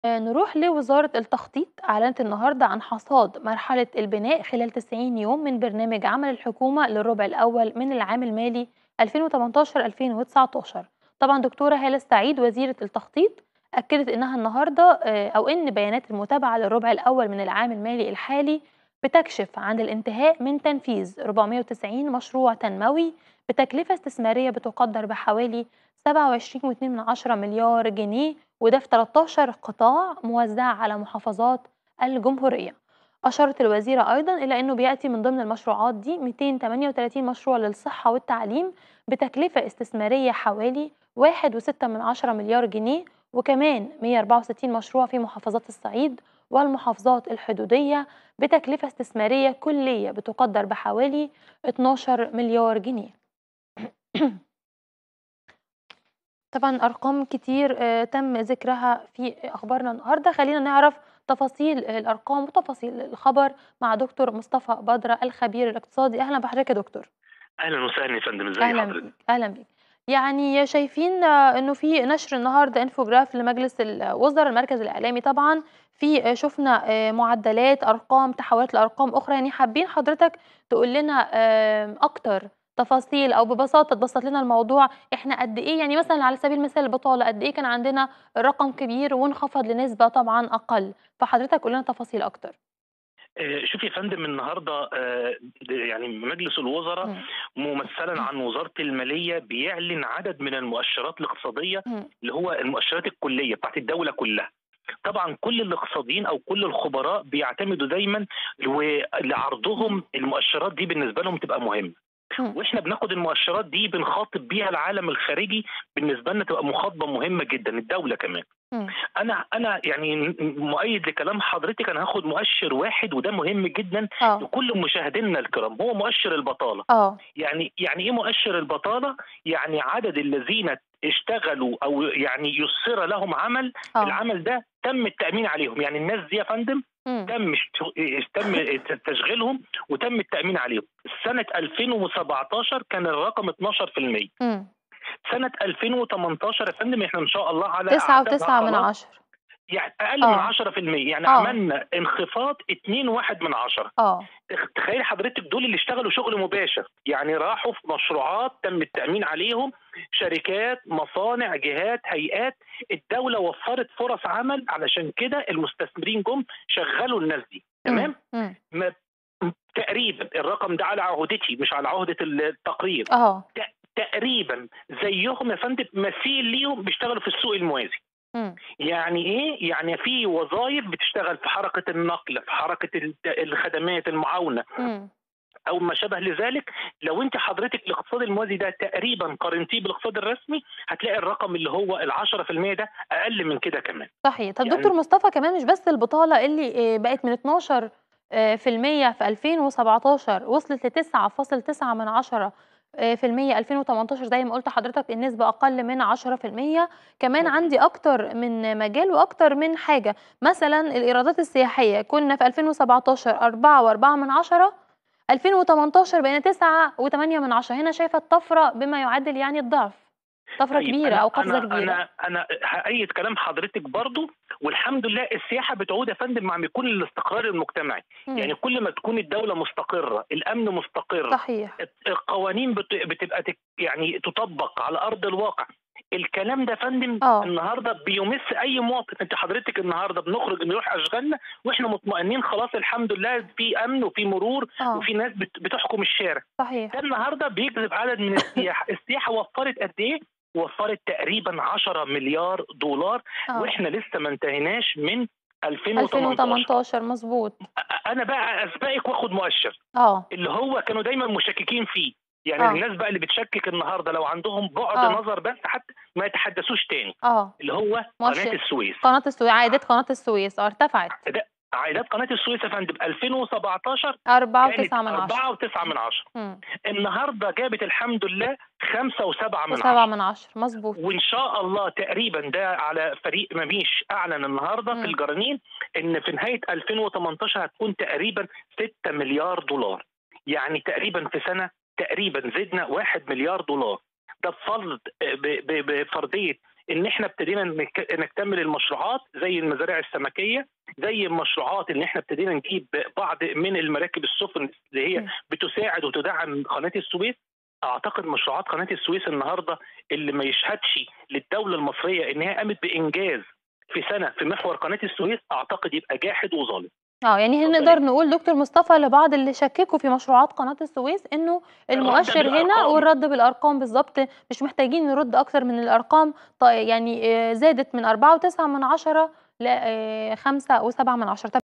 آآ نروح لوزارة التخطيط، أعلنت النهارده عن حصاد مرحلة البناء خلال 90 يوم من برنامج عمل الحكومة للربع الأول من العام المالي 2018/2019. طبعًا دكتورة هالة السعيد وزيرة التخطيط أكدت إنها النهارده آآ أو إن بيانات المتابعة للربع الأول من العام المالي الحالي بتكشف عن الانتهاء من تنفيذ 490 مشروع تنموي بتكلفة استثمارية بتقدر بحوالي 27.2 مليار جنيه وده في 13 قطاع موزعة على محافظات الجمهورية. أشارت الوزيرة أيضًا إلى إنه بيأتي من ضمن المشروعات دي 238 مشروع للصحة والتعليم بتكلفة استثمارية حوالي 1.6 مليار جنيه وكمان 164 مشروع في محافظات الصعيد والمحافظات الحدودية بتكلفة استثمارية كلية بتقدر بحوالي 12 مليار جنيه. طبعًا أرقام كتير آآ تم ذكرها في أخبارنا النهارده، خلّينا نعرف تفاصيل الأرقام وتفاصيل الخبر مع دكتور مصطفى بدرة الخبير الاقتصادي، أهلًا بحضرتك يا دكتور. أهلًا وسهلًا يا فندم، إزي أهلًا حضرتك؟ بيك، أهلًا بيك. يعني شايفين إنه في نشر النهارده infograph لمجلس الوزرا المركز الإعلامي طبعًا، في شُفنا آآ معدلات، أرقام، تحولات لأرقام أخرى، يعني حابين حضرتك تقول لنا آآ أكتر تفاصيل أو ببساطة تبسّط لنا الموضوع، إحنا قد إيه يعني مثلًا على سبيل المثال البطالة، قد إيه كان عندنا رقم كبير وانخفض لنسبة طبعًا أقل، فحضرتك قُل لنا تفاصيل أكتر. آآ شوفي يا فندم النهارده آآ د يعني مجلس الوزرا إمم. ممثلًا عن وزارة المالية بيعلن عدد من المؤشرات الاقتصادية إمم. اللي هو المؤشرات الكلية بتاعة الدولة كلها. طبعًا كل الاقتصاديين أو كل الخبراء بيعتمدوا دايمًا ولعرضهم المؤشرات دي بالنسبة لهم تبقى مهمة. إمم. وإحنا بناخد المؤشرات دي بنخاطب بيها العالم الخارجي بالنسبة لنا تبقى مخاطبة مهمة جدًا، الدولة كمان. إمم. أنا أنا يعني م مؤيد لكلام حضرتك، أنا هاخد مؤشر واحد وده مهم جدًا آه. لكل مشاهدينا الكرام، هو مؤشر البطالة. آه. يعني يعني إيه مؤشر البطالة؟ يعني عدد الذين اشتغلوا أو يعني يُسِّر لهم عمل، آه. العمل ده تم التأمين عليهم، يعني الناس دي يا فندم إمم. تم اشت تم ت تشغيلهم وتم التأمين عليهم. سنة 2017 كان الرقم 12%. إمم. سنة 2018 يا فندم إحنا إن شاء الله على 9.9 أعتابها من خلاص عشرة. يعني أقل من آه. 10% يعني آه. عملنا انخفاض 2.1 من عشرة. آه. تخ تخيلي حضرتك دول اللي اشتغلوا شغل مباشر، يعني راحوا في مشروعات تم التأمين عليهم، شركات، مصانع، جهات، هيئات، الدولة وفّرت فرص عمل علشان كده المستثمرين جُم شغّلوا الناس دي، إمم. تمام؟ إمم. ما م تقريبًا الرقم ده على عهودتي مش على عهدة ال التقرير. آه. ت تقريبًا زيّهم يا فندم مثيل ليهم بيشتغلوا في السوق الموازي. إمم. يعني إيه؟ يعني في وظايف بتشتغل في حركة النقل، في حركة الت الخدمات، المعاونة إمم. أو ما شابه لذلك، لو أنتِ حضرتك الاقتصاد الموازي ده تقريبًا قارنتيه بالاقتصاد الرسمي، هتلاقي الرقم اللي هو ال10% ده أقل من كده كمان. صحيح. طب يعني دكتور مصطفى كمان مش بس البطالة اللي آآ بقت من 12 آآ في المِيّة في 2017 وصلت ل9.9 من عشرة آآ في المِيّة 2018 زي ما قُلت لحضرتك النسبة أقل من 10%، كمان مضبوط. عندي أكتر من مجال وأكتر من حاجة، مثلًا الإيرادات السياحية كنا في 2017 4.4 من عشرة 2018 بقينا 9.8 من عشرة هنا شايفة الطفرة بما يعادل يعني الضعف. طفرة طيب كبيرة أنا أو قفزة أنا كبيرة. أنا أنا هأيّد كلام حضرتك برضه والحمد لله السياحة بتعود يا فندم مع بيكون الاستقرار المجتمعي، يعني إمم. كل ما تكون الدولة مستقرة، الأمن مستقر، صحيح. الت القوانين بت بتبقى تك يعني تُطبّق على أرض الواقع. الكلام ده يا فندم آه. النهارده بيمس أي مواطن، أنتِ حضرتك النهارده بنخرج نروح أشغالنا وإحنا مطمئنين خلاص الحمد لله في أمن وفي مرور آه. وفي ناس بت بتحكم الشارع. صحيح. ده النهارده بيجذب عدد من السياح، السياحة وفّرت قد إيه؟ وفّرت تقريبًا 10 مليار دولار آه. وإحنا لسه ما انتهيناش من 2018. 2018 مضبوط. أ أنا بقى أسبقِك وآخد مؤشر، آه. اللي هو كانوا دايمًا مشككين فيه، يعني آه. الناس بقى اللي بتشكك النهارده لو عندهم بُعد آه. نظر بس حتى ما يتحدثوش تاني، آه. اللي هو قناة مؤشر السويس. قناة السوي عائدات قناة السويس آه ارتفعت. ده عائدات قناة السويس يا فندم 2017 4.9 كانت من عشرة. 4.9 من عشرة. إمم. النهارده جابت الحمد لله 5.7 من و7 عشرة. من عشرة مضبوط. وإن شاء الله تقريبًا ده على فريق مميش أعلن النهارده في إمم. الجرانين إن في نهاية 2018 هتكون تقريبًا 6 مليار دولار، يعني تقريبًا في سنة تقريبًا زدنا 1 مليار دولار، ده بفضل ب ب بفرضية ان احنا ابتدينا نك- نكتمل المشروعات زي المزارع السمكيه زي المشروعات ان احنا ابتدينا نجيب بعض من المراكب السفن اللي هي م. بتساعد وتدعم قناه السويس اعتقد مشروعات قناه السويس النهارده اللي ما يشهدش للدوله المصريه ان هي قامت بانجاز في سنه في محور قناه السويس اعتقد يبقى جاحد وظالم اه يعني اتفضلي. نقدر نقول دكتور مصطفى لبعض اللي شككوا في مشروعات قناة السويس انه المؤشر هنا بالأرقام. والرد بالارقام بالظبط مش محتاجين نرد اكتر من الارقام ط- يعني آه، زادت من 4.9 من عشرة ل 5 و7 من عشرة